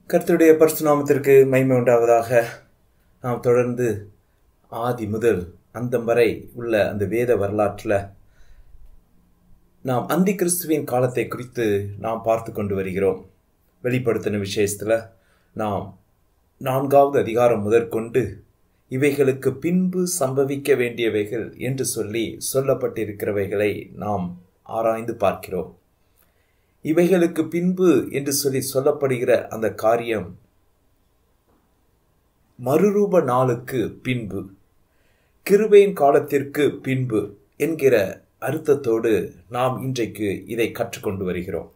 கர்த்தருடைய பரிசுநாமத்திற்கு மகிமை உண்டாவதாக நாம் தொடர்ந்து ஆதி முதல் அந்தம் வரை உள்ள அந்த வேத வரலாற்றில் நாம் அந்தி கிறிஸ்துவின் காலத்தை குறித்து நாம் பார்த்து கொண்டு வருகிறோம் வெளிப்படுத்தின விஷயத்தில் நாம் நான்காவது அதிகாரம் முதற்கொண்டு இவைகளுக்கு பின்பு சம்பவிக்க வேண்டியவைகள் என்று சொல்லி சொல்லப்பட்டிருக்கிறவைகளை நாம் ஆராய்ந்து பார்க்கிறோம் இவைகளுக்கு பின்பு என்று சொல்லி சொல்லப்படுகிற அந்த காரியம் மறுரூப நாளுக்கு பின்பு கிருபையின் காலத்திற்கு பின்பு என்கிற அர்த்தத்தோடு நாம் இன்றைக்கு இதை கற்றுக்கொண்டு வருகிறோம்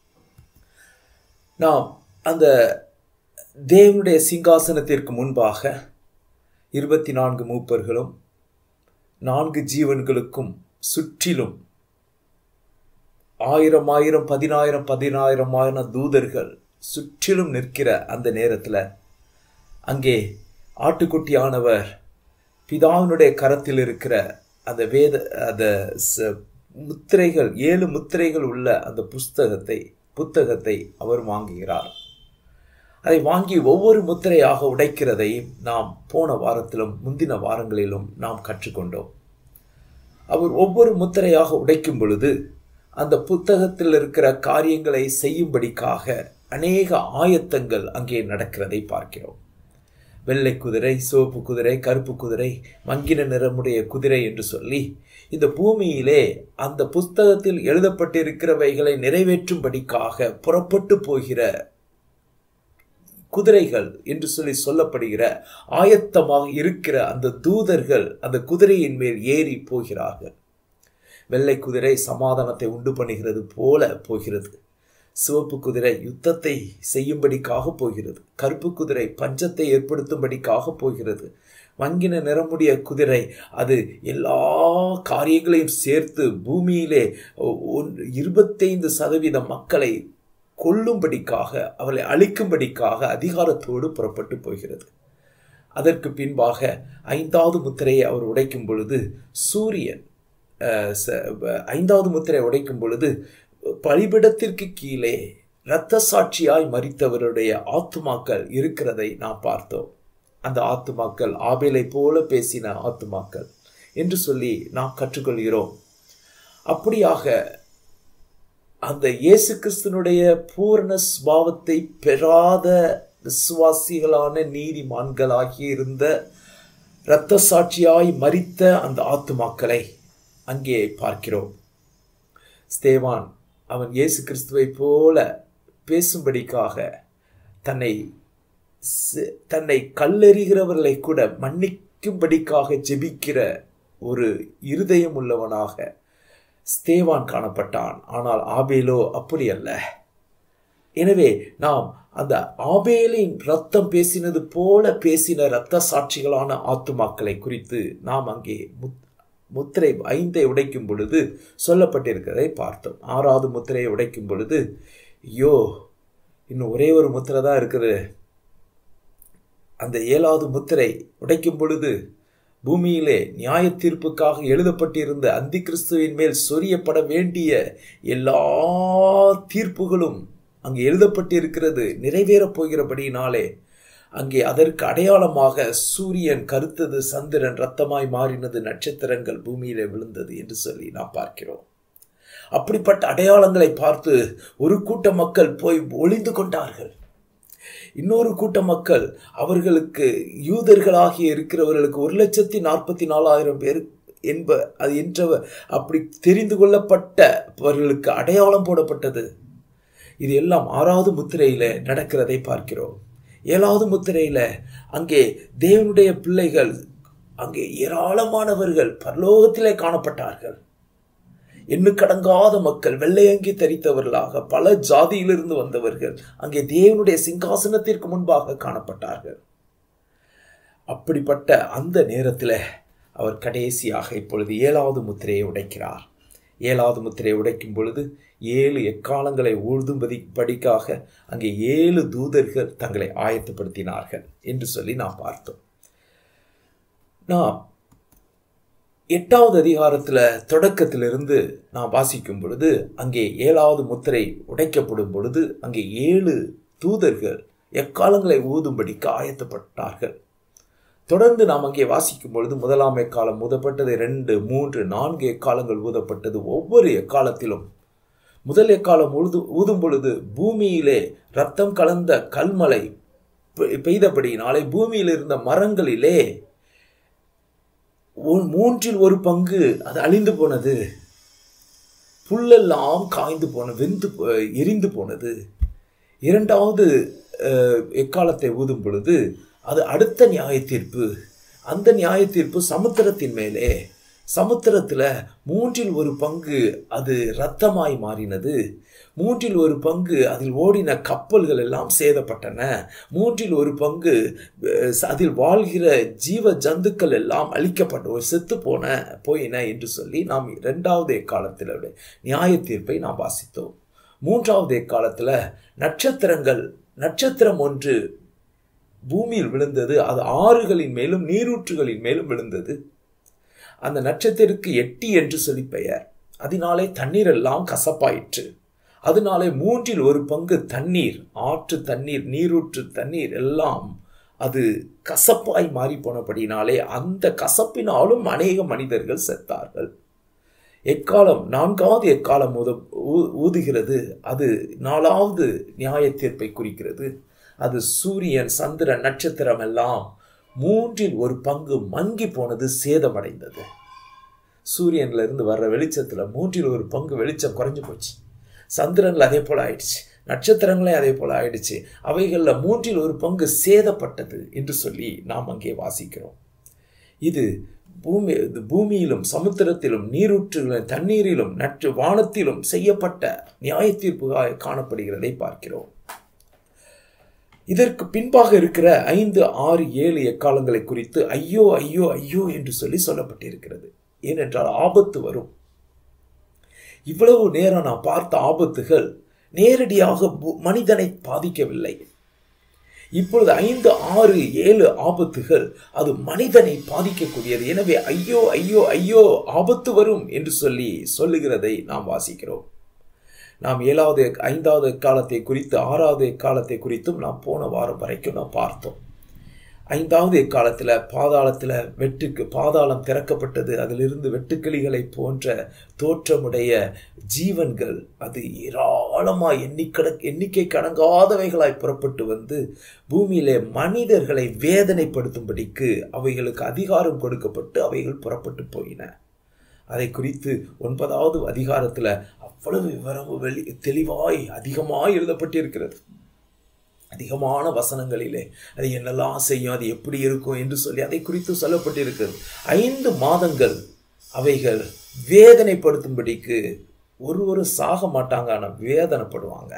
நாம் அந்த தேவனுடைய சிங்காசனத்திற்கு முன்பாக இருபத்தி நான்கு மூப்பர்களும் நான்கு ஜீவன்களுக்கும் சுற்றிலும் ஆயிரம் ஆயிரம் பதினாயிரம் பதினாயிரமான தூதர்கள் சுற்றிலும் நிற்கிற அந்த நேரத்தில் அங்கே ஆட்டுக்குட்டியானவர் பிதாவினுடைய கரத்தில் இருக்கிற அந்த வேத அந்த முத்திரைகள் ஏழு முத்திரைகள் உள்ள அந்த புஸ்தகத்தை புத்தகத்தை அவர் வாங்குகிறார் அதை வாங்கி ஒவ்வொரு முத்திரையாக உடைக்கிறதை நாம் போன வாரத்திலும் முந்தின வாரங்களிலும் நாம் கற்றுக்கொண்டோம் அவர் ஒவ்வொரு முத்திரையாக உடைக்கும் பொழுது அந்த புத்தகத்தில் இருக்கிற காரியங்களை செய்யும்படிக்காக அநேக ஆயத்தங்கள் அங்கே நடக்கிறதை பார்க்கிறோம் வெள்ளை குதிரை சிவப்பு குதிரை கருப்பு குதிரை மங்கின நிறமுடைய குதிரை என்று சொல்லி இந்த பூமியிலே அந்த புஸ்தகத்தில் எழுதப்பட்டிருக்கிறவைகளை நிறைவேற்றும்படிக்காக புறப்பட்டு போகிற குதிரைகள் என்று சொல்லி சொல்லப்படுகிற ஆயத்தமாக இருக்கிற அந்த தூதர்கள் அந்த குதிரையின் மேல் ஏறி போகிறார்கள் வெள்ளை குதிரை சமாதானத்தை உண்டு பண்ணுகிறது போல போகிறது சிவப்பு குதிரை யுத்தத்தை செய்யும்படிக்காக போகிறது கருப்பு குதிரை பஞ்சத்தை ஏற்படுத்தும்படிக்காக போகிறது வங்கின நிறமுடைய குதிரை அது எல்லா காரியங்களையும் சேர்த்து பூமியிலே இருபத்தைந்து சதவீத மக்களை கொல்லும்படிக்காக அவளை அழிக்கும்படிக்காக அதிகாரத்தோடு புறப்பட்டு போகிறது அதற்கு பின்பாக ஐந்தாவது முத்திரையை அவர் உடைக்கும் பொழுது சூரியன் ஐந்தாவது முத்திரை உடைக்கும் பொழுது பலிபிடத்திற்கு கீழே இரத்த சாட்சியாய் மறித்தவருடைய ஆத்துமாக்கள் இருக்கிறதை நாம் பார்த்தோம் அந்த ஆத்துமாக்கள் ஆபேலை போல பேசின ஆத்துமாக்கள் என்று சொல்லி நாம் கற்றுக்கொள்கிறோம் அப்படியாக அந்த இயேசு கிறிஸ்தனுடைய பூரண சுபாவத்தை பெறாத விசுவாசிகளான நீதிமான்களாகி இருந்த இரத்த சாட்சியாய் மறித்த அந்த ஆத்துமாக்களை அங்கே பார்க்கிறோம் ஸ்தேவான் அவன் இயேசு கிறிஸ்துவை போல பேசும்படிக்காக தன்னை தன்னை கல்லெறிகிறவர்களை கூட மன்னிக்கும்படிக்காக ஜெபிக்கிற ஒரு இருதயம் உள்ளவனாக ஸ்தேவான் காணப்பட்டான் ஆனால் ஆபேலோ அப்படி அல்ல எனவே நாம் அந்த ஆபேலின் ரத்தம் பேசினது போல பேசின இரத்த சாட்சிகளான ஆத்துமாக்களை குறித்து நாம் அங்கே முத்திரை ஐந்தை உடைக்கும் பொழுது சொல்லப்பட்டிருக்கிறதை பார்த்தோம் ஆறாவது முத்திரையை உடைக்கும் பொழுது ஐயோ இன்னும் ஒரே ஒரு முத்திரை தான் இருக்குது அந்த ஏழாவது முத்திரை உடைக்கும் பொழுது பூமியிலே நியாய தீர்ப்புக்காக எழுதப்பட்டிருந்த அந்தி கிறிஸ்துவின் மேல் சொரியப்பட வேண்டிய எல்லா தீர்ப்புகளும் அங்கே எழுதப்பட்டிருக்கிறது நிறைவேறப் போகிறபடியினாலே அங்கே அதற்கு அடையாளமாக சூரியன் கருத்தது சந்திரன் ரத்தமாய் மாறினது நட்சத்திரங்கள் பூமியிலே விழுந்தது என்று சொல்லி நாம் பார்க்கிறோம் அப்படிப்பட்ட அடையாளங்களை பார்த்து ஒரு கூட்ட மக்கள் போய் ஒளிந்து கொண்டார்கள் இன்னொரு கூட்ட மக்கள் அவர்களுக்கு யூதர்களாகிய இருக்கிறவர்களுக்கு ஒரு லட்சத்தி நாற்பத்தி நாலாயிரம் பேர் என்ப அது என்ற அப்படி தெரிந்து கொள்ளப்பட்டவர்களுக்கு அடையாளம் போடப்பட்டது இது எல்லாம் ஆறாவது முத்திரையில நடக்கிறதை பார்க்கிறோம் ஏழாவது முத்திரையில அங்கே தேவனுடைய பிள்ளைகள் அங்கே ஏராளமானவர்கள் பரலோகத்திலே காணப்பட்டார்கள் எண்ணுக்கடங்காத மக்கள் வெள்ளையங்கி தரித்தவர்களாக பல ஜாதியிலிருந்து வந்தவர்கள் அங்கே தேவனுடைய சிங்காசனத்திற்கு முன்பாக காணப்பட்டார்கள் அப்படிப்பட்ட அந்த நேரத்தில் அவர் கடைசியாக இப்பொழுது ஏழாவது முத்திரையை உடைக்கிறார் ஏழாவது முத்திரையை உடைக்கும் பொழுது ஏழு எக்காலங்களை ஊழ்தும்பதி படிக்காக அங்கே ஏழு தூதர்கள் தங்களை ஆயத்தப்படுத்தினார்கள் என்று சொல்லி நாம் பார்த்தோம் நாம் எட்டாவது அதிகாரத்தில் தொடக்கத்திலிருந்து நாம் வாசிக்கும் பொழுது அங்கே ஏழாவது முத்திரை உடைக்கப்படும் பொழுது அங்கே ஏழு தூதர்கள் எக்காலங்களை ஊதும்படிக்கு ஆயத்தப்பட்டார்கள் தொடர்ந்து நாம் அங்கே வாசிக்கும் பொழுது முதலாம் எக்காலம் ஊதப்பட்டது ரெண்டு மூன்று நான்கு எக்காலங்கள் ஊதப்பட்டது ஒவ்வொரு எக்காலத்திலும் முதல் எக்காலம் உழுது ஊதும் பொழுது பூமியிலே ரத்தம் கலந்த கல்மலை பெய்தபடியினாலே பூமியில் இருந்த மரங்களிலே மூன்றில் ஒரு பங்கு அது அழிந்து போனது புல்லெல்லாம் காய்ந்து போன வெந்து எரிந்து போனது இரண்டாவது எக்காலத்தை ஊதும் பொழுது அது அடுத்த நியாய தீர்ப்பு அந்த நியாய தீர்ப்பு சமுத்திரத்தின் மேலே சமுத்திரத்தில் மூன்றில் ஒரு பங்கு அது இரத்தமாய் மாறினது மூன்றில் ஒரு பங்கு அதில் ஓடின கப்பல்கள் எல்லாம் சேதப்பட்டன மூன்றில் ஒரு பங்கு அதில் வாழ்கிற ஜீவ ஜந்துக்கள் எல்லாம் அழிக்கப்பட்ட ஒரு செத்து போன போயின என்று சொல்லி நாம் இரண்டாவது எக்காலத்தில் நியாய தீர்ப்பை நாம் வாசித்தோம் மூன்றாவது எக்காலத்தில் நட்சத்திரங்கள் நட்சத்திரம் ஒன்று பூமியில் விழுந்தது அது ஆறுகளின் மேலும் நீரூற்றுகளின் மேலும் விழுந்தது அந்த நட்சத்திரக்கு எட்டி என்று சொல்லி பெயர் அதனாலே தண்ணீர் எல்லாம் கசப்பாயிற்று அதனாலே மூன்றில் ஒரு பங்கு தண்ணீர் ஆற்று தண்ணீர் நீரூற்று தண்ணீர் எல்லாம் அது கசப்பாய் மாறி போனபடினாலே அந்த கசப்பினாலும் அநேக மனிதர்கள் செத்தார்கள் எக்காலம் நான்காவது எக்காலம் ஊத ஊதுகிறது அது நாலாவது நியாய தீர்ப்பை குறிக்கிறது அது சூரியன் சந்திரன் நட்சத்திரம் எல்லாம் மூன்றில் ஒரு பங்கு மங்கி போனது சேதமடைந்தது சூரியன்ல இருந்து வர்ற வெளிச்சத்துல மூன்றில் ஒரு பங்கு வெளிச்சம் குறைஞ்சு போச்சு சந்திரன்ல அதே போல ஆயிடுச்சு நட்சத்திரங்களே அதே போல ஆயிடுச்சு அவைகளில் மூன்றில் ஒரு பங்கு சேதப்பட்டது என்று சொல்லி நாம் அங்கே வாசிக்கிறோம் இது பூமி பூமியிலும் சமுத்திரத்திலும் நீரூற்றுகளிலும் தண்ணீரிலும் நற்று வானத்திலும் செய்யப்பட்ட நியாய தீர்ப்புகாக காணப்படுகிறதை பார்க்கிறோம் இதற்கு பின்பாக இருக்கிற ஐந்து ஆறு ஏழு எக்காலங்களை குறித்து ஐயோ ஐயோ ஐயோ என்று சொல்லி சொல்லப்பட்டிருக்கிறது ஏனென்றால் ஆபத்து வரும் இவ்வளவு நேரம் நான் பார்த்த ஆபத்துகள் நேரடியாக மனிதனை பாதிக்கவில்லை இப்பொழுது ஐந்து ஆறு ஏழு ஆபத்துகள் அது மனிதனை பாதிக்கக்கூடியது எனவே ஐயோ ஐயோ ஐயோ ஆபத்து வரும் என்று சொல்லி சொல்லுகிறதை நாம் வாசிக்கிறோம் நாம் ஏழாவது ஐந்தாவது காலத்தை குறித்து ஆறாவது காலத்தை குறித்தும் நாம் போன வாரம் வரைக்கும் நாம் பார்த்தோம் ஐந்தாவது காலத்தில் பாதாளத்தில் வெட்டுக்கு பாதாளம் திறக்கப்பட்டது அதிலிருந்து வெட்டுக்கிளிகளை போன்ற தோற்றமுடைய ஜீவன்கள் அது ஏராளமாக எண்ணிக்கட எண்ணிக்கை கடங்காதவைகளாய் புறப்பட்டு வந்து பூமியிலே மனிதர்களை வேதனைப்படுத்தும்படிக்கு அவைகளுக்கு அதிகாரம் கொடுக்கப்பட்டு அவைகள் புறப்பட்டு போயின அதை குறித்து ஒன்பதாவது அதிகாரத்தில் அவ்வளவு விவரம் வெளி தெளிவாய் அதிகமாய் எழுதப்பட்டிருக்கிறது அதிகமான வசனங்களிலே அது என்னெல்லாம் செய்யும் அது எப்படி இருக்கும் என்று சொல்லி அதை குறித்து சொல்லப்பட்டிருக்கிறது ஐந்து மாதங்கள் அவைகள் வேதனைப்படுத்தும்படிக்கு ஒரு ஒரு சாக மாட்டாங்க ஆனால் வேதனைப்படுவாங்க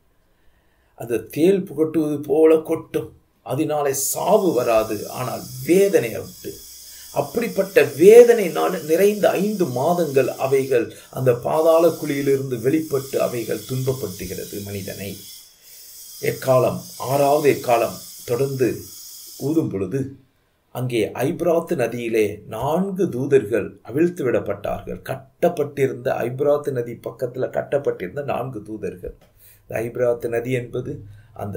அது தேல் புகட்டுவது போல கொட்டும் அதனாலே சாவு வராது ஆனால் வேதனை விட்டு அப்படிப்பட்ட வேதனை நான் நிறைந்த ஐந்து மாதங்கள் அவைகள் அந்த பாதாள குழியிலிருந்து வெளிப்பட்டு அவைகள் துன்பப்படுத்துகிறது மனிதனை எக்காலம் ஆறாவது எக்காலம் தொடர்ந்து ஊதும் பொழுது அங்கே ஐப்ராத்து நதியிலே நான்கு தூதர்கள் அவிழ்த்து விடப்பட்டார்கள் கட்டப்பட்டிருந்த ஐப்ராத்து நதி பக்கத்தில் கட்டப்பட்டிருந்த நான்கு தூதர்கள் ஐப்ராத்து நதி என்பது அந்த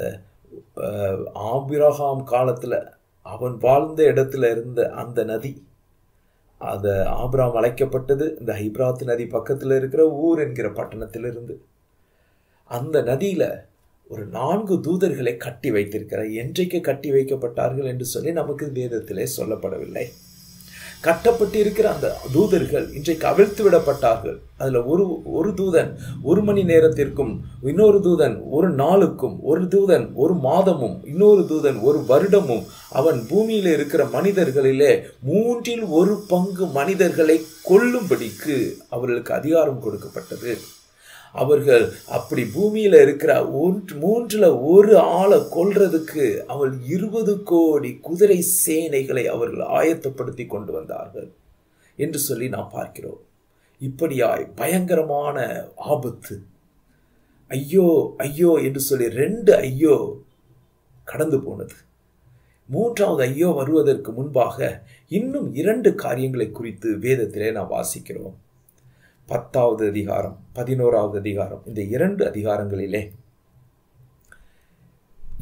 ஆபிரகாம் காலத்தில் அவன் வாழ்ந்த இடத்துல இருந்த அந்த நதி அது ஆபிராம் அழைக்கப்பட்டது இந்த ஹைப்ராத் நதி பக்கத்தில் இருக்கிற ஊர் என்கிற பட்டணத்திலிருந்து அந்த நதியில் ஒரு நான்கு தூதர்களை கட்டி வைத்திருக்கிறார் என்றைக்கு கட்டி வைக்கப்பட்டார்கள் என்று சொல்லி நமக்கு வேதத்திலே சொல்லப்படவில்லை கட்டப்பட்டு இருக்கிற அந்த தூதர்கள் இன்றைக்கு அவிழ்த்து விடப்பட்டார்கள் அதில் ஒரு ஒரு தூதன் ஒரு மணி நேரத்திற்கும் இன்னொரு தூதன் ஒரு நாளுக்கும் ஒரு தூதன் ஒரு மாதமும் இன்னொரு தூதன் ஒரு வருடமும் அவன் பூமியில் இருக்கிற மனிதர்களிலே மூன்றில் ஒரு பங்கு மனிதர்களை கொல்லும்படிக்கு அவர்களுக்கு அதிகாரம் கொடுக்கப்பட்டது அவர்கள் அப்படி பூமியில இருக்கிற ஒன்று மூன்றுல ஒரு ஆளை கொல்றதுக்கு அவள் இருபது கோடி குதிரை சேனைகளை அவர்கள் ஆயத்தப்படுத்தி கொண்டு வந்தார்கள் என்று சொல்லி நாம் பார்க்கிறோம் இப்படியாய் பயங்கரமான ஆபத்து ஐயோ ஐயோ என்று சொல்லி ரெண்டு ஐயோ கடந்து போனது மூன்றாவது ஐயோ வருவதற்கு முன்பாக இன்னும் இரண்டு காரியங்களை குறித்து வேதத்திலே நாம் வாசிக்கிறோம் பத்தாவது அதிகாரம் பதினோராவது அதிகாரம் இந்த இரண்டு அதிகாரங்களிலே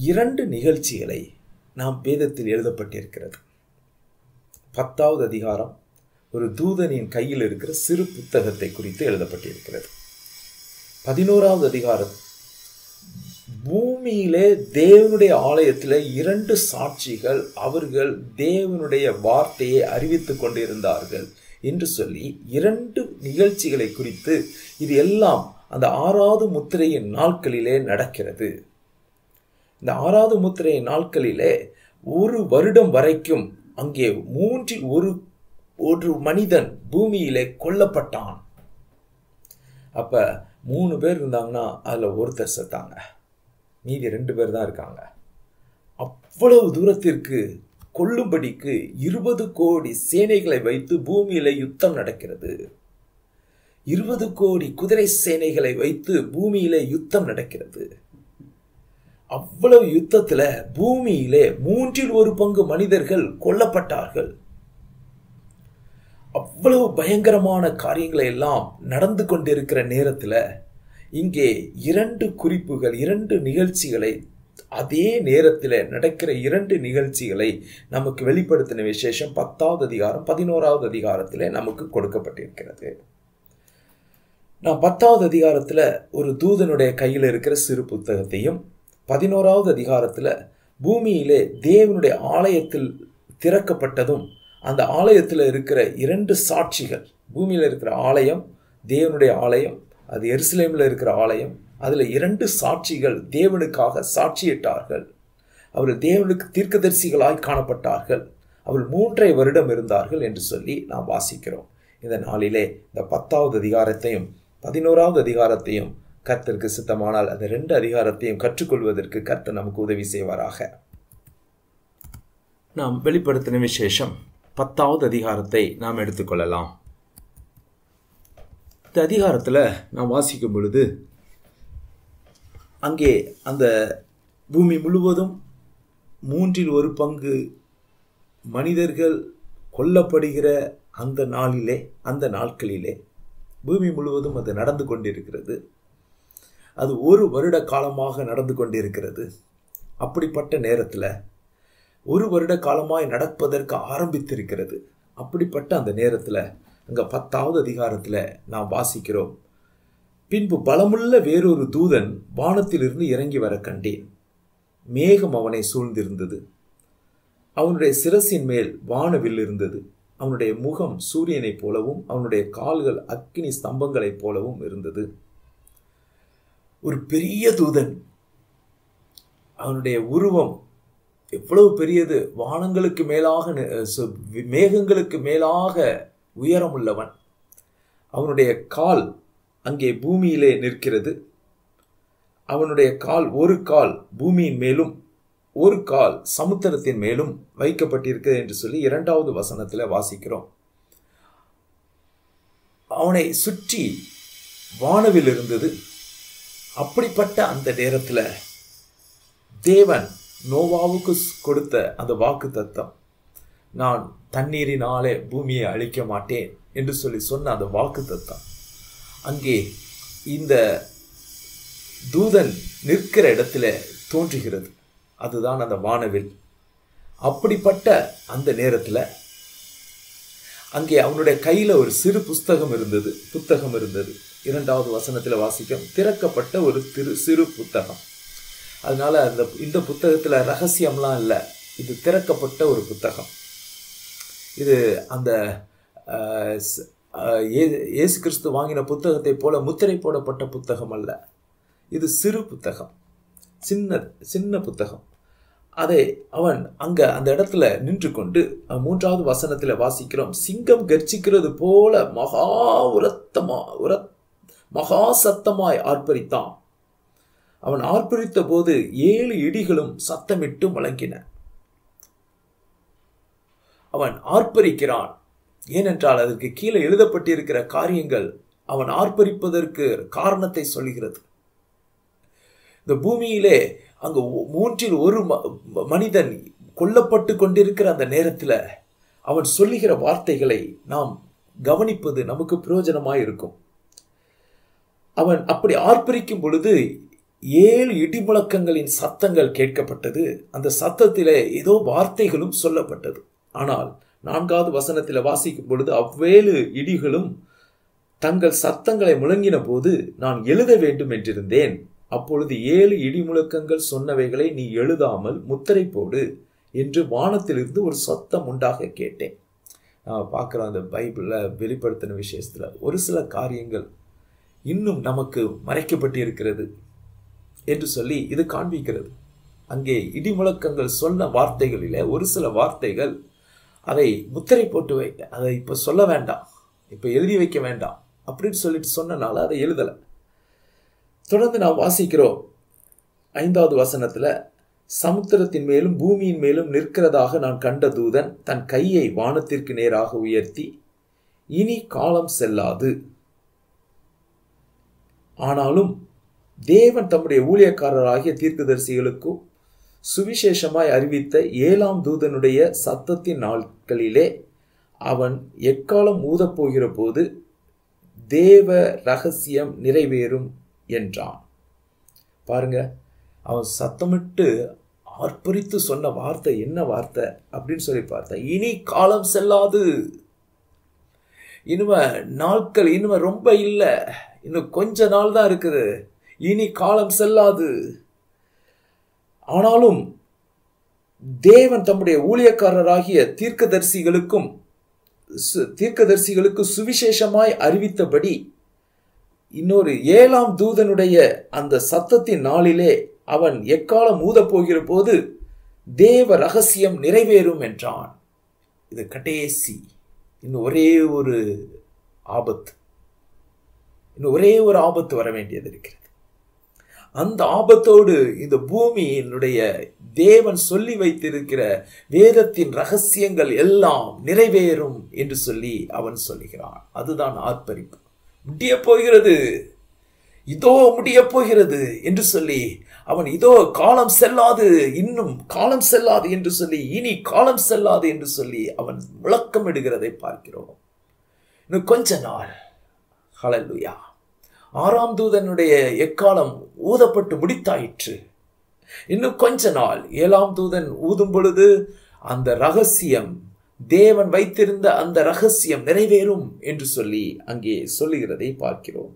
இரண்டு நிகழ்ச்சிகளை நாம் வேதத்தில் எழுதப்பட்டிருக்கிறது பத்தாவது அதிகாரம் ஒரு தூதனின் கையில் இருக்கிற சிறு புத்தகத்தை குறித்து எழுதப்பட்டிருக்கிறது பதினோராவது அதிகாரம் பூமியிலே தேவனுடைய ஆலயத்தில் இரண்டு சாட்சிகள் அவர்கள் தேவனுடைய வார்த்தையை அறிவித்துக் கொண்டிருந்தார்கள் என்று சொல்லி இரண்டு நிகழ்ச்சிகளை குறித்து இது எல்லாம் அந்த ஆறாவது முத்திரையின் நாட்களிலே நடக்கிறது இந்த ஆறாவது முத்திரையின் நாட்களிலே ஒரு வருடம் வரைக்கும் அங்கே மூன்றில் ஒரு ஒரு மனிதன் பூமியிலே கொல்லப்பட்டான் அப்ப மூணு பேர் இருந்தாங்கன்னா அதுல ஒருத்தர் செத்தாங்க மீதி ரெண்டு பேர் தான் இருக்காங்க அவ்வளவு தூரத்திற்கு கொல்லும்படிக்கு இருபது கோடி சேனைகளை வைத்து பூமியில யுத்தம் நடக்கிறது இருபது கோடி குதிரை சேனைகளை வைத்து பூமியில யுத்தம் நடக்கிறது அவ்வளவு யுத்தத்துல பூமியிலே மூன்றில் ஒரு பங்கு மனிதர்கள் கொல்லப்பட்டார்கள் அவ்வளவு பயங்கரமான காரியங்களை எல்லாம் நடந்து கொண்டிருக்கிற நேரத்துல இங்கே இரண்டு குறிப்புகள் இரண்டு நிகழ்ச்சிகளை அதே நேரத்தில் நடக்கிற இரண்டு நிகழ்ச்சிகளை நமக்கு வெளிப்படுத்தின விசேஷம் பத்தாவது அதிகாரம் பதினோராவது அதிகாரத்தில் நமக்கு கொடுக்கப்பட்டிருக்கிறது நான் பத்தாவது அதிகாரத்தில் ஒரு தூதனுடைய கையில் இருக்கிற சிறு புத்தகத்தையும் பதினோராவது அதிகாரத்தில் பூமியிலே தேவனுடைய ஆலயத்தில் திறக்கப்பட்டதும் அந்த ஆலயத்தில் இருக்கிற இரண்டு சாட்சிகள் பூமியில் இருக்கிற ஆலயம் தேவனுடைய ஆலயம் அது எருசலேமில் இருக்கிற ஆலயம் அதில் இரண்டு சாட்சிகள் தேவனுக்காக சாட்சியிட்டார்கள் அவர்கள் தேவனுக்கு தீர்க்கதரிசிகளாய் காணப்பட்டார்கள் அவர்கள் மூன்றை வருடம் இருந்தார்கள் என்று சொல்லி நாம் வாசிக்கிறோம் இந்த நாளிலே இந்த பத்தாவது அதிகாரத்தையும் பதினோராவது அதிகாரத்தையும் கர்த்தருக்கு சித்தமானால் அந்த ரெண்டு அதிகாரத்தையும் கற்றுக்கொள்வதற்கு கர்த்தர் நமக்கு உதவி செய்வாராக நாம் வெளிப்படுத்தின விசேஷம் பத்தாவது அதிகாரத்தை நாம் எடுத்துக்கொள்ளலாம் இந்த அதிகாரத்தில் நாம் வாசிக்கும் பொழுது அங்கே அந்த பூமி முழுவதும் மூன்றில் ஒரு பங்கு மனிதர்கள் கொல்லப்படுகிற அந்த நாளிலே அந்த நாட்களிலே பூமி முழுவதும் அது நடந்து கொண்டிருக்கிறது அது ஒரு வருட காலமாக நடந்து கொண்டிருக்கிறது அப்படிப்பட்ட நேரத்தில் ஒரு வருட காலமாய் நடப்பதற்கு ஆரம்பித்திருக்கிறது அப்படிப்பட்ட அந்த நேரத்தில் அங்கே பத்தாவது அதிகாரத்தில் நாம் வாசிக்கிறோம் பின்பு பலமுள்ள வேறொரு தூதன் வானத்திலிருந்து இறங்கி வர கண்டேன் மேகம் அவனை சூழ்ந்திருந்தது அவனுடைய சிரசின் மேல் வானவில் இருந்தது அவனுடைய முகம் சூரியனைப் போலவும் அவனுடைய கால்கள் அக்கினி ஸ்தம்பங்களைப் போலவும் இருந்தது ஒரு பெரிய தூதன் அவனுடைய உருவம் எவ்வளவு பெரியது வானங்களுக்கு மேலாக மேகங்களுக்கு மேலாக உயரம் உள்ளவன் அவனுடைய கால் அங்கே பூமியிலே நிற்கிறது அவனுடைய கால் ஒரு கால் பூமியின் மேலும் ஒரு கால் சமுத்திரத்தின் மேலும் வைக்கப்பட்டிருக்கிறது என்று சொல்லி இரண்டாவது வசனத்தில் வாசிக்கிறோம் அவனை சுற்றி வானவில் இருந்தது அப்படிப்பட்ட அந்த நேரத்தில் தேவன் நோவாவுக்கு கொடுத்த அந்த வாக்கு தத்தம் நான் தண்ணீரினாலே பூமியை அழிக்க மாட்டேன் என்று சொல்லி சொன்ன அந்த வாக்கு தத்தம் அங்கே இந்த தூதன் நிற்கிற இடத்துல தோன்றுகிறது அதுதான் அந்த வானவில் அப்படிப்பட்ட அந்த நேரத்தில் அங்கே அவனுடைய கையில் ஒரு சிறு புஸ்தகம் இருந்தது புத்தகம் இருந்தது இரண்டாவது வசனத்தில் வாசிக்கும் திறக்கப்பட்ட ஒரு திரு சிறு புத்தகம் அதனால அந்த இந்த புத்தகத்தில் ரகசியம்லாம் இல்லை இது திறக்கப்பட்ட ஒரு புத்தகம் இது அந்த இயேசு கிறிஸ்து வாங்கின புத்தகத்தை போல முத்திரை போடப்பட்ட புத்தகம் அல்ல இது சிறு புத்தகம் சின்ன சின்ன புத்தகம் அதை அவன் அங்க அந்த இடத்துல நின்று கொண்டு மூன்றாவது வசனத்துல வாசிக்கிறோம் சிங்கம் கர்ச்சிக்கிறது போல மகா உரத்தமா உர மகா சத்தமாய் ஆர்ப்பரித்தான் அவன் ஆர்ப்பரித்த போது ஏழு இடிகளும் சத்தமிட்டு முழங்கின அவன் ஆர்ப்பரிக்கிறான் ஏனென்றால் அதற்கு கீழே எழுதப்பட்டிருக்கிற காரியங்கள் அவன் ஆர்ப்பரிப்பதற்கு காரணத்தை சொல்கிறது இந்த பூமியிலே அங்கு மூன்றில் ஒரு மனிதன் கொல்லப்பட்டு கொண்டிருக்கிற அந்த நேரத்தில் அவன் சொல்லுகிற வார்த்தைகளை நாம் கவனிப்பது நமக்கு பிரயோஜனமாய் இருக்கும் அவன் அப்படி ஆர்ப்பரிக்கும் பொழுது ஏழு இடிமுழக்கங்களின் சத்தங்கள் கேட்கப்பட்டது அந்த சத்தத்திலே ஏதோ வார்த்தைகளும் சொல்லப்பட்டது ஆனால் நான்காவது வசனத்தில் வாசிக்கும் பொழுது அவ்வேழு இடிகளும் தங்கள் சத்தங்களை முழங்கின போது நான் எழுத வேண்டும் என்றிருந்தேன் அப்பொழுது ஏழு இடிமுழக்கங்கள் சொன்னவைகளை நீ எழுதாமல் முத்திரை போடு என்று வானத்திலிருந்து ஒரு சத்தம் உண்டாக கேட்டேன் நான் பார்க்குறோம் அந்த பைபிளில் வெளிப்படுத்தின விஷயத்தில் ஒரு சில காரியங்கள் இன்னும் நமக்கு மறைக்கப்பட்டு இருக்கிறது என்று சொல்லி இது காண்பிக்கிறது அங்கே இடிமுழக்கங்கள் சொன்ன வார்த்தைகளில் ஒரு சில வார்த்தைகள் அதை முத்திரை போட்டு வை அதை இப்போ சொல்ல வேண்டாம் இப்போ எழுதி வைக்க வேண்டாம் அப்படின்னு சொல்லிட்டு சொன்னனால அதை எழுதலை தொடர்ந்து நாம் வாசிக்கிறோம் ஐந்தாவது வசனத்தில் சமுத்திரத்தின் மேலும் பூமியின் மேலும் நிற்கிறதாக நான் கண்ட தூதன் தன் கையை வானத்திற்கு நேராக உயர்த்தி இனி காலம் செல்லாது ஆனாலும் தேவன் தம்முடைய ஊழியக்காரராகிய தீர்க்கதரிசிகளுக்கும் சுவிசேஷமாய் அறிவித்த ஏழாம் தூதனுடைய சத்தத்தின் நாட்களிலே அவன் எக்காலம் ஊதப்போகிற போது தேவ ரகசியம் நிறைவேறும் என்றான் பாருங்க அவன் சத்தமிட்டு ஆர்ப்பரித்து சொன்ன வார்த்தை என்ன வார்த்தை அப்படின்னு சொல்லி பார்த்தா இனி காலம் செல்லாது இனிமே நாட்கள் இனிமே ரொம்ப இல்லை இன்னும் கொஞ்ச நாள் தான் இருக்குது இனி காலம் செல்லாது ஆனாலும் தேவன் தம்முடைய ஊழியக்காரராகிய தீர்க்கதரிசிகளுக்கும் தீர்க்கதரிசிகளுக்கு சுவிசேஷமாய் அறிவித்தபடி இன்னொரு ஏழாம் தூதனுடைய அந்த சத்தத்தின் நாளிலே அவன் எக்காலம் ஊதப் போகிற போது தேவ ரகசியம் நிறைவேறும் என்றான் இது கடைசி இன்னும் ஒரே ஒரு ஆபத்து இன்னும் ஒரே ஒரு ஆபத்து வர வேண்டியது இருக்கிறது அந்த ஆபத்தோடு இந்த பூமியினுடைய தேவன் சொல்லி வைத்திருக்கிற வேதத்தின் ரகசியங்கள் எல்லாம் நிறைவேறும் என்று சொல்லி அவன் சொல்லுகிறான் அதுதான் ஆர்ப்பரிப்பு முடிய போகிறது இதோ முடிய போகிறது என்று சொல்லி அவன் இதோ காலம் செல்லாது இன்னும் காலம் செல்லாது என்று சொல்லி இனி காலம் செல்லாது என்று சொல்லி அவன் முழக்கமிடுகிறதை பார்க்கிறோம் இன்னும் கொஞ்ச நாள் ஹலலுயா ஆறாம் தூதனுடைய எக்காலம் ஊதப்பட்டு முடித்தாயிற்று இன்னும் கொஞ்ச நாள் ஏழாம் தூதன் ஊதும் பொழுது அந்த ரகசியம் தேவன் வைத்திருந்த அந்த ரகசியம் நிறைவேறும் என்று சொல்லி அங்கே சொல்லுகிறதை பார்க்கிறோம்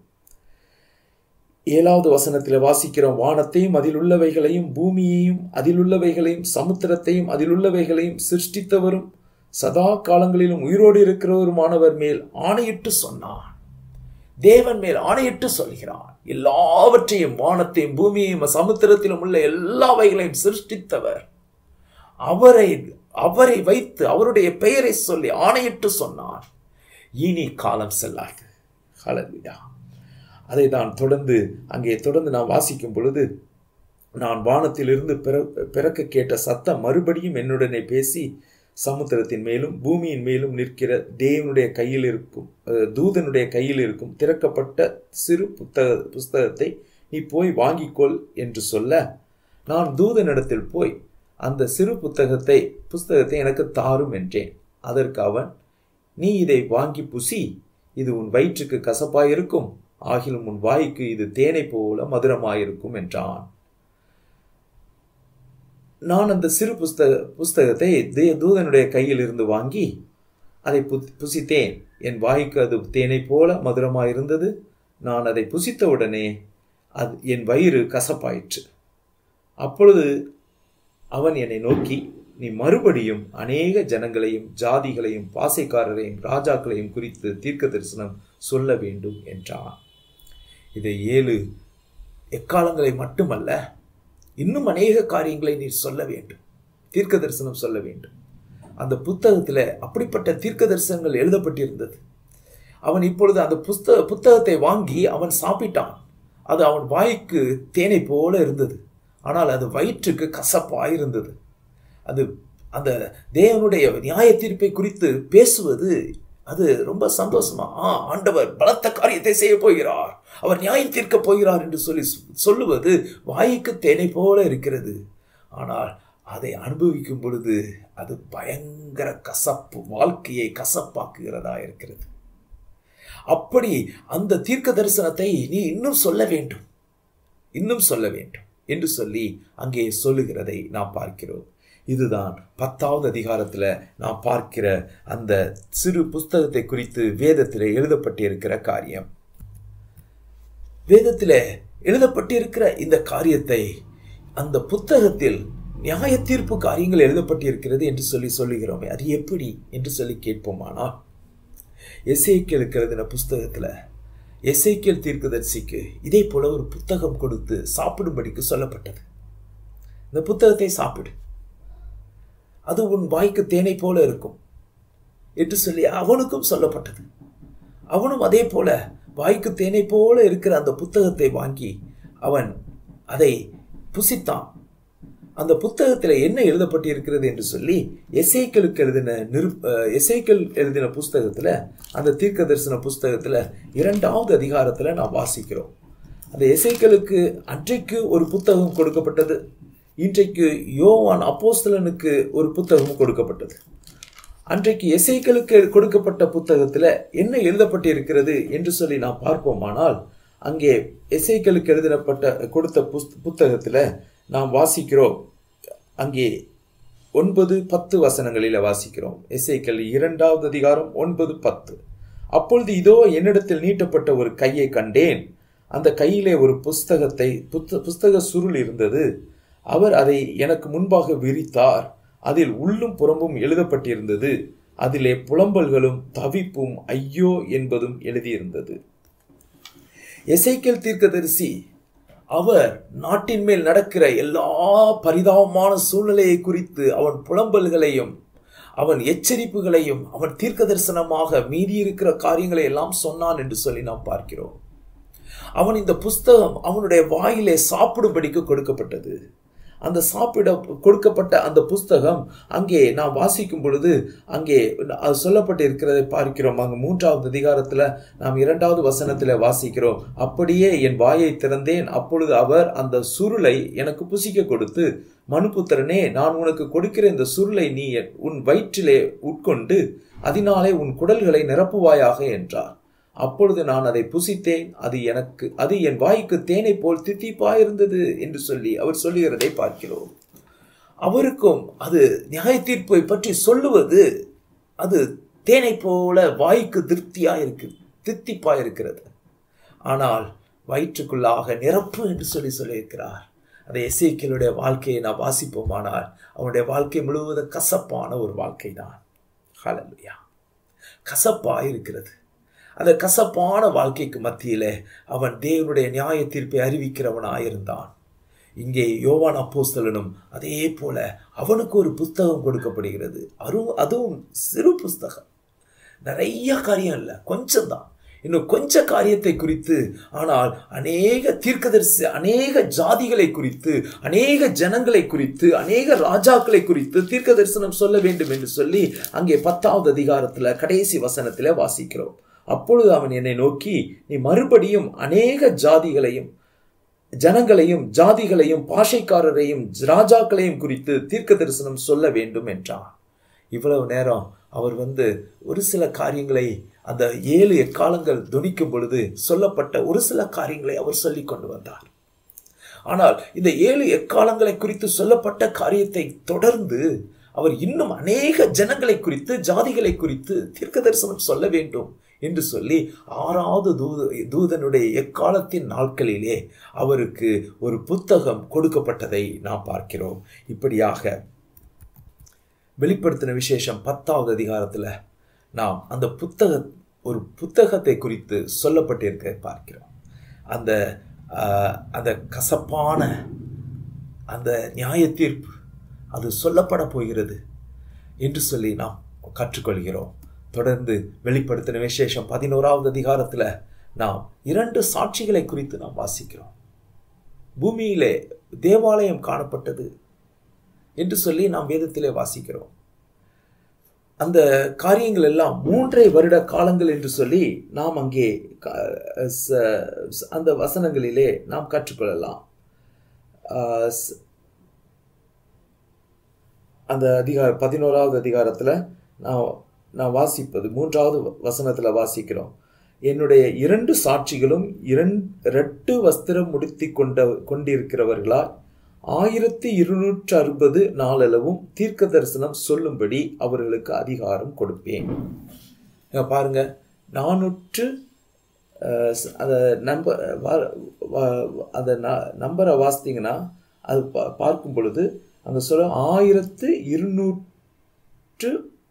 ஏழாவது வசனத்தில் வாசிக்கிறோம் வானத்தையும் அதில் உள்ளவைகளையும் பூமியையும் அதில் உள்ளவைகளையும் சமுத்திரத்தையும் அதில் உள்ளவைகளையும் சிருஷ்டித்தவரும் சதா காலங்களிலும் உயிரோடு இருக்கிறவருமானவர் மேல் ஆணையிட்டு சொன்னான் தேவன் மேல் ஆணையிட்டு சொல்கிறான் எல்லாவற்றையும் வானத்தையும் பூமியையும் சமுத்திரத்திலும் உள்ள எல்லாவைகளையும் சிருஷ்டித்தவர் அவரை அவரை வைத்து அவருடைய பெயரை சொல்லி ஆணையிட்டு சொன்னார் இனி காலம் செல்லாது ஹலவிடா அதை தான் தொடர்ந்து அங்கே தொடர்ந்து நான் வாசிக்கும் பொழுது நான் வானத்திலிருந்து பிற பிறக்க கேட்ட சத்தம் மறுபடியும் என்னுடனே பேசி சமுத்திரத்தின் மேலும் பூமியின் மேலும் நிற்கிற தேவனுடைய கையில் இருக்கும் தூதனுடைய கையில் இருக்கும் திறக்கப்பட்ட சிறு புத்தக புஸ்தகத்தை நீ போய் வாங்கிக்கொள் என்று சொல்ல நான் தூதனிடத்தில் போய் அந்த சிறு புத்தகத்தை புஸ்தகத்தை எனக்கு தாரும் என்றேன் அதற்கு அவன் நீ இதை வாங்கி புசி இது உன் வயிற்றுக்கு கசப்பாயிருக்கும் ஆகிலும் உன் வாய்க்கு இது தேனை போல மதுரமாயிருக்கும் என்றான் நான் அந்த சிறு புஸ்தக புஸ்தகத்தை தே தூதனுடைய கையில் இருந்து வாங்கி அதை பு புசித்தேன் என் வாய்க்கு அது தேனை போல மதுரமாயிருந்தது நான் அதை புசித்த உடனே அது என் வயிறு கசப்பாயிற்று அப்பொழுது அவன் என்னை நோக்கி நீ மறுபடியும் அநேக ஜனங்களையும் ஜாதிகளையும் பாசைக்காரரையும் ராஜாக்களையும் குறித்து தீர்க்க தரிசனம் சொல்ல வேண்டும் என்றான் இதை ஏழு எக்காலங்களை மட்டுமல்ல இன்னும் அநேக காரியங்களை நீ சொல்ல வேண்டும் தீர்க்க தரிசனம் சொல்ல வேண்டும் அந்த புத்தகத்தில் அப்படிப்பட்ட தீர்க்க தரிசனங்கள் எழுதப்பட்டிருந்தது அவன் இப்பொழுது அந்த புஸ்தக புத்தகத்தை வாங்கி அவன் சாப்பிட்டான் அது அவன் வாய்க்கு தேனை போல இருந்தது ஆனால் அது வயிற்றுக்கு கசப்பாக இருந்தது அது அந்த தேவனுடைய நியாய தீர்ப்பை குறித்து பேசுவது அது ரொம்ப சந்தோஷமா ஆ ஆண்டவர் பலத்த காரியத்தை செய்ய போகிறார் அவர் நியாயம் தீர்க்க போகிறார் என்று சொல்லி சொல்லுவது வாய்க்கு தேனை போல இருக்கிறது ஆனால் அதை அனுபவிக்கும் பொழுது அது பயங்கர கசப்பு வாழ்க்கையை கசப்பாக்குகிறதா இருக்கிறது அப்படி அந்த தீர்க்க தரிசனத்தை நீ இன்னும் சொல்ல வேண்டும் இன்னும் சொல்ல வேண்டும் என்று சொல்லி அங்கே சொல்லுகிறதை நாம் பார்க்கிறோம் இதுதான் பத்தாவது அதிகாரத்தில் நாம் பார்க்கிற அந்த சிறு புஸ்தகத்தை குறித்து வேதத்தில் எழுதப்பட்டிருக்கிற காரியம் வேதத்தில் எழுதப்பட்டிருக்கிற இந்த காரியத்தை அந்த புத்தகத்தில் நியாய தீர்ப்பு காரியங்கள் எழுதப்பட்டிருக்கிறது என்று சொல்லி சொல்லுகிறோமே அது எப்படி என்று சொல்லி கேட்போமானால் எஸ்ஐக்கியலுக்கு எழுதின புஸ்தகத்தில் எஸ்ஐக்கியல் தீர்க்கதரிசிக்கு இதே போல ஒரு புத்தகம் கொடுத்து சாப்பிடும்படிக்கு சொல்லப்பட்டது இந்த புத்தகத்தை சாப்பிடு அது உன் வாய்க்கு தேனை போல இருக்கும் என்று சொல்லி அவனுக்கும் சொல்லப்பட்டது அவனும் அதே போல வாய்க்கு தேனை போல இருக்கிற அந்த புத்தகத்தை வாங்கி அவன் அதை புசித்தான் அந்த புத்தகத்தில் என்ன எழுதப்பட்டிருக்கிறது என்று சொல்லி எசைக்கலுக்கு எழுதின நிரு எசைக்கல் எழுதின புஸ்தகத்தில் அந்த தீர்க்க தரிசன புஸ்தகத்தில் இரண்டாவது அதிகாரத்தில் நாம் வாசிக்கிறோம் அந்த எசைக்கலுக்கு அன்றைக்கு ஒரு புத்தகம் கொடுக்கப்பட்டது இன்றைக்கு யோவான் அப்போஸ்தலனுக்கு ஒரு புத்தகம் கொடுக்கப்பட்டது அன்றைக்கு எசைக்களுக்கு கொடுக்கப்பட்ட புத்தகத்தில் என்ன எழுதப்பட்டிருக்கிறது என்று சொல்லி நாம் பார்ப்போமானால் அங்கே எசைக்களுக்கு எழுதப்பட்ட கொடுத்த புஸ் புத்தகத்தில் நாம் வாசிக்கிறோம் அங்கே ஒன்பது பத்து வசனங்களில் வாசிக்கிறோம் எசைக்கள் இரண்டாவது அதிகாரம் ஒன்பது பத்து அப்பொழுது இதோ என்னிடத்தில் நீட்டப்பட்ட ஒரு கையை கண்டேன் அந்த கையிலே ஒரு புஸ்தகத்தை புத்த புஸ்தக சுருள் இருந்தது அவர் அதை எனக்கு முன்பாக விரித்தார் அதில் உள்ளும் புறம்பும் எழுதப்பட்டிருந்தது அதிலே புலம்பல்களும் தவிப்பும் ஐயோ என்பதும் எழுதியிருந்தது எசைக்கல் தீர்க்கதரிசி அவர் நாட்டின் மேல் நடக்கிற எல்லா பரிதாபமான சூழ்நிலையை குறித்து அவன் புலம்பல்களையும் அவன் எச்சரிப்புகளையும் அவன் தீர்க்க தரிசனமாக மீதி இருக்கிற காரியங்களை எல்லாம் சொன்னான் என்று சொல்லி நாம் பார்க்கிறோம் அவன் இந்த புஸ்தகம் அவனுடைய வாயிலே சாப்பிடும்படிக்கு கொடுக்கப்பட்டது அந்த சாப்பிட கொடுக்கப்பட்ட அந்த புஸ்தகம் அங்கே நாம் வாசிக்கும் பொழுது அங்கே அது சொல்லப்பட்டு இருக்கிறதை பார்க்கிறோம் அங்கே மூன்றாவது அதிகாரத்தில் நாம் இரண்டாவது வசனத்தில் வாசிக்கிறோம் அப்படியே என் வாயை திறந்தேன் அப்பொழுது அவர் அந்த சுருளை எனக்கு புசிக்க கொடுத்து மனுபுத்திரனே நான் உனக்கு கொடுக்கிற இந்த சுருளை நீ உன் வயிற்றிலே உட்கொண்டு அதனாலே உன் குடல்களை நிரப்புவாயாக என்றார் அப்பொழுது நான் அதை புசித்தேன் அது எனக்கு அது என் வாய்க்கு தேனை போல் தித்திப்பாயிருந்தது என்று சொல்லி அவர் சொல்லுகிறதை பார்க்கிறோம் அவருக்கும் அது நியாய தீர்ப்பை பற்றி சொல்லுவது அது தேனை போல வாய்க்கு திருப்தியா இருக்கு தித்திப்பா இருக்கிறது ஆனால் வயிற்றுக்குள்ளாக நிரப்பு என்று சொல்லி சொல்லியிருக்கிறார் அந்த எசைக்கியலுடைய வாழ்க்கையை நான் வாசிப்போமானால் அவனுடைய வாழ்க்கை முழுவதும் கசப்பான ஒரு வாழ்க்கை தான் ஹலலுயா கசப்பா இருக்கிறது அந்த கசப்பான வாழ்க்கைக்கு மத்தியில் அவன் தேவனுடைய நியாய தீர்ப்பை அறிவிக்கிறவனாயிருந்தான் இங்கே யோவான் அப்போஸ்தலனும் அதே போல அவனுக்கு ஒரு புஸ்தகம் கொடுக்கப்படுகிறது அதுவும் அதுவும் சிறு புஸ்தகம் நிறைய காரியம் இல்லை கொஞ்சம் தான் இன்னும் கொஞ்ச காரியத்தை குறித்து ஆனால் அநேக தீர்க்கதரிசி அநேக ஜாதிகளை குறித்து அநேக ஜனங்களை குறித்து அநேக ராஜாக்களை குறித்து தீர்க்க தரிசனம் சொல்ல வேண்டும் என்று சொல்லி அங்கே பத்தாவது அதிகாரத்தில் கடைசி வசனத்தில் வாசிக்கிறோம் அப்பொழுது அவன் என்னை நோக்கி நீ மறுபடியும் அநேக ஜாதிகளையும் ஜனங்களையும் ஜாதிகளையும் பாஷைக்காரரையும் ராஜாக்களையும் குறித்து தீர்க்க தரிசனம் சொல்ல வேண்டும் என்றான் இவ்வளவு நேரம் அவர் வந்து ஒரு சில காரியங்களை அந்த ஏழு எக்காலங்கள் துணிக்கும் பொழுது சொல்லப்பட்ட ஒரு சில காரியங்களை அவர் சொல்லி கொண்டு வந்தார் ஆனால் இந்த ஏழு எக்காலங்களை குறித்து சொல்லப்பட்ட காரியத்தை தொடர்ந்து அவர் இன்னும் அநேக ஜனங்களை குறித்து ஜாதிகளை குறித்து தீர்க்க தரிசனம் சொல்ல வேண்டும் என்று சொல்லி ஆறாவது தூத தூதனுடைய எக்காலத்தின் நாட்களிலே அவருக்கு ஒரு புத்தகம் கொடுக்கப்பட்டதை நாம் பார்க்கிறோம் இப்படியாக வெளிப்படுத்தின விசேஷம் பத்தாவது அதிகாரத்தில் நாம் அந்த புத்தக ஒரு புத்தகத்தை குறித்து சொல்லப்பட்டிருக்க பார்க்கிறோம் அந்த அந்த கசப்பான அந்த நியாய தீர்ப்பு அது சொல்லப்பட போகிறது என்று சொல்லி நாம் கற்றுக்கொள்கிறோம் தொடர்ந்து வெளிப்படுத்தின விசேஷம் பதினோராவது அதிகாரத்தில் நாம் இரண்டு சாட்சிகளை குறித்து நாம் வாசிக்கிறோம் பூமியிலே தேவாலயம் காணப்பட்டது என்று சொல்லி நாம் வேதத்திலே வாசிக்கிறோம் அந்த காரியங்கள் எல்லாம் மூன்றை வருட காலங்கள் என்று சொல்லி நாம் அங்கே அந்த வசனங்களிலே நாம் கற்றுக்கொள்ளலாம் அந்த அதிகார பதினோராவது அதிகாரத்தில் நான் நான் வாசிப்பது மூன்றாவது வசனத்தில் வாசிக்கிறோம் என்னுடைய இரண்டு சாட்சிகளும் இரண்டு வஸ்திரம் முடித்து கொண்ட கொண்டிருக்கிறவர்களால் ஆயிரத்தி இருநூற்று அறுபது நாளளவும் தீர்க்க தரிசனம் சொல்லும்படி அவர்களுக்கு அதிகாரம் கொடுப்பேன் இங்க பாருங்க நானூற்று அஹ், ஸ்- அதை நம்ப வா- வா- அந்த ந- நம்பரை வாசித்தீங்கன்னா அது பா- பார்க்கும் பொழுது அங்கே சொல்ல ஆயிரத்து இருநூற்று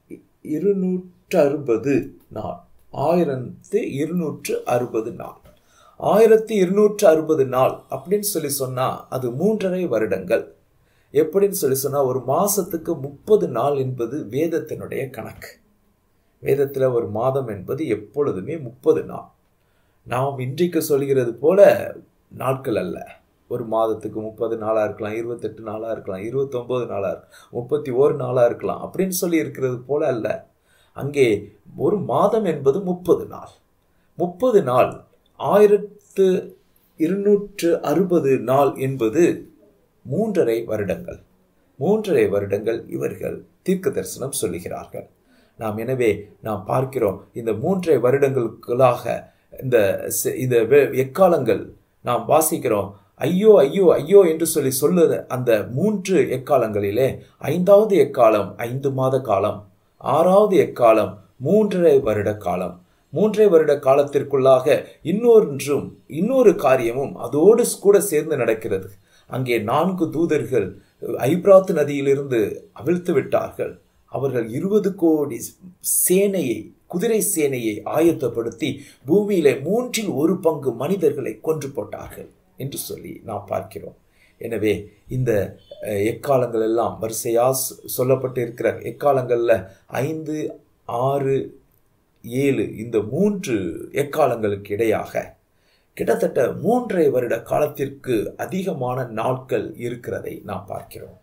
இருநூற்று அறுபது நாள் ஆயிரத்து இருநூற்று அறுபது நாள் ஆயிரத்தி இருநூற்று அறுபது நாள் அப்படின்னு சொல்லி சொன்னா அது மூன்றரை வருடங்கள் எப்படின்னு சொல்லி சொன்னா ஒரு மாசத்துக்கு முப்பது நாள் என்பது வேதத்தினுடைய கணக்கு வேதத்தில் ஒரு மாதம் என்பது எப்பொழுதுமே முப்பது நாள் நாம் இன்றைக்கு சொல்கிறது போல நாட்கள் அல்ல ஒரு மாதத்துக்கு முப்பது நாளாக இருக்கலாம் இருபத்தெட்டு நாளாக இருக்கலாம் இருபத்தொம்போது நாளாக இருக்கலாம் முப்பத்தி ஓரு நாளாக இருக்கலாம் அப்படின்னு சொல்லி இருக்கிறது போல அல்ல அங்கே ஒரு மாதம் என்பது முப்பது நாள் முப்பது நாள் ஆயிரத்து இருநூற்று அறுபது நாள் என்பது மூன்றரை வருடங்கள் மூன்றரை வருடங்கள் இவர்கள் தீர்க்க தரிசனம் சொல்லுகிறார்கள் நாம் எனவே நாம் பார்க்கிறோம் இந்த மூன்றரை வருடங்களுக்குள்ளாக இந்த செ- இந்த வெ- எக்காலங்கள் நாம் வாசிக்கிறோம் ஐயோ ஐயோ ஐயோ என்று சொல்லி சொல்லுத அந்த மூன்று எக்காலங்களிலே ஐந்தாவது எக்காலம் ஐந்து மாத காலம் ஆறாவது எக்காலம் மூன்றரை வருட காலம் மூன்றரை வருட காலத்திற்குள்ளாக இன்னொன்றும் இன்னொரு காரியமும் அதோடு கூட சேர்ந்து நடக்கிறது அங்கே நான்கு தூதர்கள் ஐப்ராத் நதியிலிருந்து அவிழ்த்து விட்டார்கள் அவர்கள் இருபது கோடி சேனையை குதிரை சேனையை ஆயத்தப்படுத்தி பூமியிலே மூன்றில் ஒரு பங்கு மனிதர்களை கொன்று போட்டார்கள் என்று சொல்லி நாம் பார்க்கிறோம் எனவே இந்த அஹ், எக்காலங்கள் எல்லாம் வரிசையா சொ- சொல்லப்பட்டு இருக்கிற எக்காலங்கள்ல ஐந்து ஆறு ஏழு இந்த மூன்று எக்காலங்களுக்கு இடையாக கிட்டத்தட்ட மூன்றரை வருட காலத்திற்கு அதிகமான நாட்கள் இருக்கிறதை நாம் பார்க்கிறோம்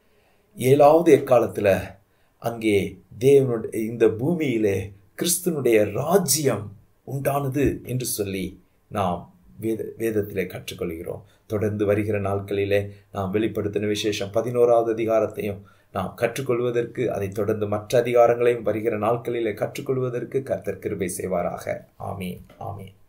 ஏழாவது எக்காலத்துல அங்கே தேவனுடைய இந்த பூமியிலே கிறிஸ்துனுடைய ராஜ்யம் உண்டானது என்று சொல்லி நாம் வேத வேதத்திலே கற்றுக்கொள்கிறோம் தொடர்ந்து வருகிற நாட்களிலே நாம் வெளிப்படுத்தின விசேஷம் பதினோராவது அதிகாரத்தையும் நாம் கற்றுக்கொள்வதற்கு அதைத் தொடர்ந்து மற்ற அதிகாரங்களையும் வருகிற நாட்களிலே கற்றுக்கொள்வதற்கு கர்த்தர் கிருபை செய்வாராக ஆமீன் ஆமீன்